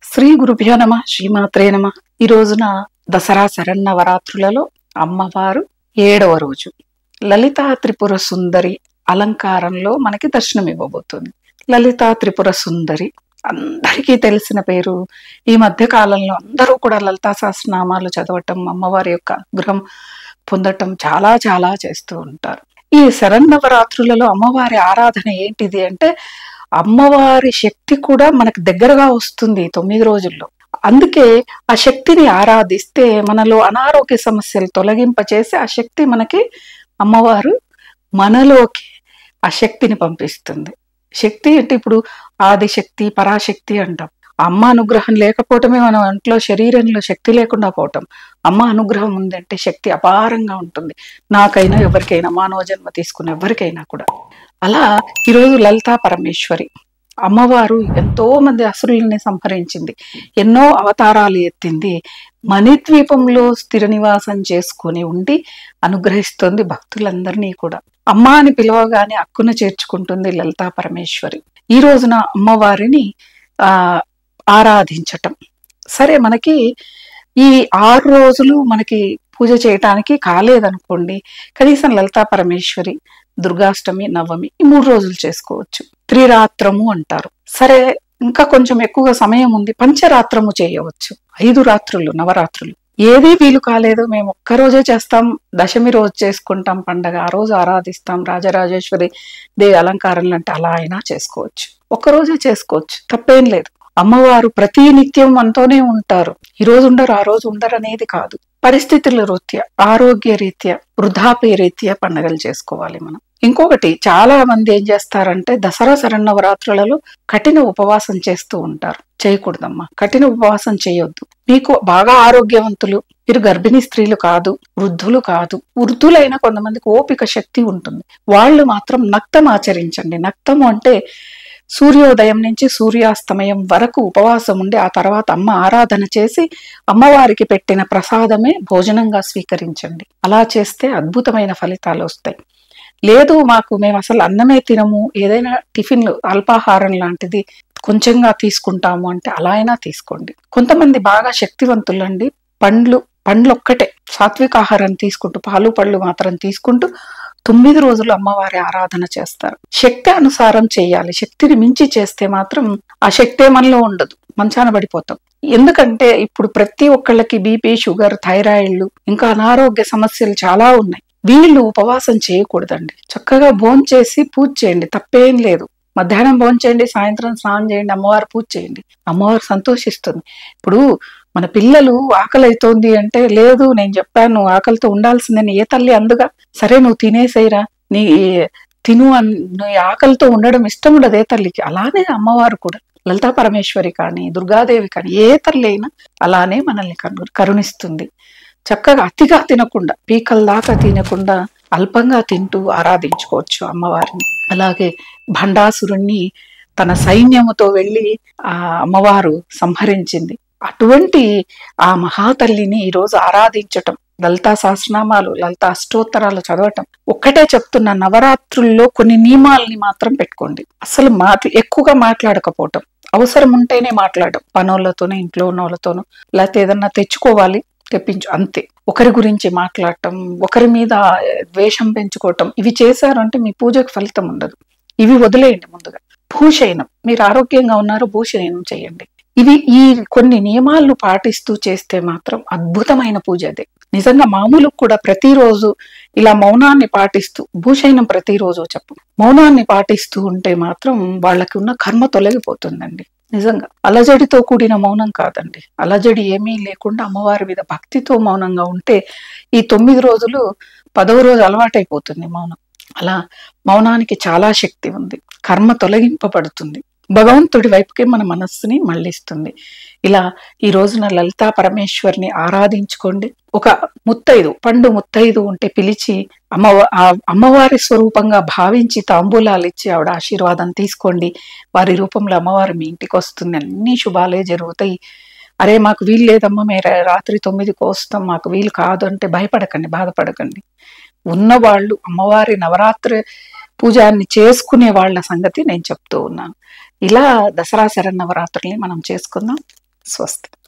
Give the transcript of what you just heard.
శ్రీ గురుభ్యో నమ శ్రీమాత్రే నమ ఈ రోజున దసరా శరన్నవరాత్రులలో అమ్మవారు ఏడవ రోజు లలితా త్రిపుర సుందరి అలంకారంలో మనకి దర్శనం ఇవ్వబోతుంది లలితా త్రిపుర సుందరి అందరికీ తెలిసిన పేరు ఈ మధ్య కాలంలో అందరూ కూడా లలితా సహస్రనామాలు చదవటం అమ్మవారి యొక్క అనుగ్రహం పొందటం చాలా చాలా చేస్తూ ఉంటారు ఈ శరన్నవరాత్రులలో అమ్మవారి ఆరాధన ఏంటిది అంటే అమ్మవారి శక్తి కూడా మనకు దగ్గరగా వస్తుంది ఈ తొమ్మిది రోజుల్లో అందుకే ఆ శక్తిని ఆరాధిస్తే మనలో అనారోగ్య సమస్యలు తొలగింపచేసి ఆ శక్తి మనకి అమ్మవారు మనలోకి ఆ శక్తిని పంపిస్తుంది శక్తి అంటే ఇప్పుడు ఆదిశక్తి పరాశక్తి అంటాం అమ్మ అనుగ్రహం లేకపోవటమే మన ఒంట్లో శరీరంలో శక్తి లేకుండా పోవటం అమ్మ అనుగ్రహం ఉందంటే శక్తి అపారంగా ఉంటుంది నాకైనా ఎవరికైనా మానవ జన్మ తీసుకున్న ఎవరికైనా కూడా అలా ఈరోజు లలితా పరమేశ్వరి అమ్మవారు ఎంతో మంది అసురుల్ని సంహరించింది ఎన్నో అవతారాలు ఎత్తింది మణిద్వీపంలో స్థిర నివాసం చేసుకొని ఉండి అనుగ్రహిస్తుంది భక్తులందరినీ కూడా అమ్మ అని పిలవగానే అక్కున చేర్చుకుంటుంది లలితా పరమేశ్వరి ఈ రోజున అమ్మవారిని ఆ ఆరాధించటం సరే మనకి ఈ ఆరు రోజులు మనకి పూజ చేయటానికి కాలేదనుకోండి కనీసం లలితా పరమేశ్వరి దుర్గాష్టమి నవమి ఈ మూడు రోజులు చేసుకోవచ్చు త్రిరాత్రము అంటారు సరే ఇంకా కొంచెం ఎక్కువగా సమయం ఉంది పంచరాత్రము చేయవచ్చు ఐదు రాత్రులు నవరాత్రులు ఏదీ వీలు కాలేదు మేము ఒక్క రోజే చేస్తాం దశమి రోజు చేసుకుంటాం పండగ ఆ రోజు ఆరాధిస్తాం రాజరాజేశ్వరి దేవి అలంకారాలు అంటే అలా అయినా చేసుకోవచ్చు ఒక్క రోజే చేసుకోవచ్చు తప్పేం లేదు అమ్మవారు ప్రతి నిత్యం మనతోనే ఉంటారు ఈ రోజు ఉండరు ఆ రోజు ఉండరు అనేది కాదు పరిస్థితుల రీత్యా ఆరోగ్య రీత్యా వృద్ధాప్య రీత్యా పండుగలు చేసుకోవాలి మనం ఇంకొకటి చాలా మంది ఏం చేస్తారంటే దసరా శరన్నవరాత్రులలో కఠిన ఉపవాసం చేస్తూ ఉంటారు చేయకూడదమ్మా కఠిన ఉపవాసం చేయొద్దు మీకు బాగా ఆరోగ్యవంతులు మీరు గర్భిణీ స్త్రీలు కాదు వృద్ధులు కాదు వృద్ధులైన కొంతమందికి ఓపిక శక్తి ఉంటుంది వాళ్ళు మాత్రం నక్తం ఆచరించండి నక్తము అంటే సూర్యోదయం నుంచి సూర్యాస్తమయం వరకు ఉపవాసం ఉండి ఆ తర్వాత అమ్మ ఆరాధన చేసి అమ్మవారికి పెట్టిన ప్రసాదమే భోజనంగా స్వీకరించండి అలా చేస్తే అద్భుతమైన ఫలితాలు వస్తాయి లేదు మాకు మేము అసలు అన్నమే తినము ఏదైనా టిఫిన్లు అల్పాహారం లాంటిది కొంచెంగా తీసుకుంటాము అంటే అలా అయినా తీసుకోండి కొంతమంది బాగా శక్తివంతులండి పండ్లు పండ్లు ఒక్కటే సాత్విక ఆహారం తీసుకుంటూ పాలు పళ్ళు మాత్రం తీసుకుంటూ తొమ్మిది రోజులు అమ్మవారి ఆరాధన చేస్తారు శక్తి అనుసారం చేయాలి శక్తిని మించి చేస్తే మాత్రం ఆ శక్తే మనలో ఉండదు మంచాన పడిపోతాం ఎందుకంటే ఇప్పుడు ప్రతి ఒక్కళ్ళకి బీపీ షుగర్ థైరాయిడ్లు ఇంకా అనారోగ్య సమస్యలు చాలా ఉన్నాయి వీళ్ళు ఉపవాసం చేయకూడదండి చక్కగా భోజనం చేసి పూజ చేయండి తప్పేం లేదు మధ్యాహ్నం భోజనం చేయండి సాయంత్రం స్నానం చేయండి అమ్మవారు పూజ చేయండి అమ్మవారు సంతోషిస్తుంది ఇప్పుడు మన పిల్లలు ఆకలి అవుతోంది అంటే లేదు నేను చెప్పాను ఆకలితో ఉండాల్సిందని ఏ తల్లి అందుగా సరే నువ్వు తినేసేయరా నీ తిను అన్ నీ ఆకలితో ఉండడం ఇష్టం ఉండదు ఏ తల్లికి అలానే అమ్మవారు కూడా లలితా పరమేశ్వరి కానీ దుర్గాదేవి కానీ ఏ తల్లి అయినా అలానే మనల్ని కరు కరుణిస్తుంది చక్కగా అతిగా తినకుండా పీకల దాకా తినకుండా అల్పంగా తింటూ ఆరాధించుకోవచ్చు అమ్మవారిని అలాగే భండాసురుణ్ణి తన సైన్యముతో వెళ్ళి ఆ అమ్మవారు సంహరించింది అటువంటి ఆ మహాతల్లిని ఈరోజు ఆరాధించటం లలితా సహస్రనామాలు లలితా అష్టోత్తరాలు చదవటం ఒక్కటే చెప్తున్న నవరాత్రుల్లో కొన్ని నియమాల్ని మాత్రం పెట్టుకోండి అసలు మాట్లా ఎక్కువగా మాట్లాడకపోవటం అవసరం ఉంటేనే మాట్లాడడం పనులతోనూ ఇంట్లో ఉన్న వాళ్ళతోనూ లేకపోతే ఏదన్నా తెచ్చుకోవాలి తెప్పించు అంతే ఒకరి గురించి మాట్లాడటం ఒకరి మీద ద్వేషం పెంచుకోవటం ఇవి చేశారంటే మీ పూజకు ఫలితం ఉండదు ఇవి వదిలేయండి ముందుగా భూషయనం మీరు ఆరోగ్యంగా ఉన్నారు భూషయనం చేయండి ఇవి ఈ కొన్ని నియమాలను పాటిస్తూ చేస్తే మాత్రం అద్భుతమైన పూజ అదే నిజంగా మామూలు కూడా ప్రతిరోజు ఇలా మౌనాన్ని పాటిస్తూ భూషయనం ప్రతిరోజు చెప్పు మౌనాన్ని పాటిస్తూ ఉంటే మాత్రం వాళ్ళకి ఉన్న కర్మ తొలగిపోతుందండి నిజంగా అలజడితో కూడిన మౌనం కాదండి అలజడి ఏమీ లేకుండా అమ్మవారి మీద భక్తితో మౌనంగా ఉంటే ఈ తొమ్మిది రోజులు పదవ రోజు అలవాటైపోతుంది మౌనం అలా మౌనానికి చాలా శక్తి ఉంది కర్మ తొలగింపబడుతుంది భగవంతుడి వైపుకి మన మనస్సుని మళ్ళిస్తుంది ఇలా ఈ రోజున లలితా పరమేశ్వరిని ఆరాధించుకోండి ఒక ముత్తైదు పండు ముత్తైదు ఉంటే పిలిచి అమ్మ అమ్మవారి స్వరూపంగా భావించి తాంబూలాలు ఇచ్చి ఆవిడ ఆశీర్వాదం తీసుకోండి వారి రూపంలో అమ్మవారు మీ ఇంటికి వస్తుంది అన్ని శుభాలే జరుగుతాయి అరే మాకు వీలు లేదమ్మా మీరు రాత్రి తొమ్మిదికి వస్తాం మాకు వీలు కాదు అంటే భయపడకండి బాధపడకండి ఉన్నవాళ్ళు అమ్మవారి నవరాత్రి పూజాన్ని చేసుకునే వాళ్ళ సంగతి నేను చెప్తూ ఉన్నాను ఇలా దసరా శరన్నవరాత్రుల్ని మనం చేసుకుందాం స్వస్తి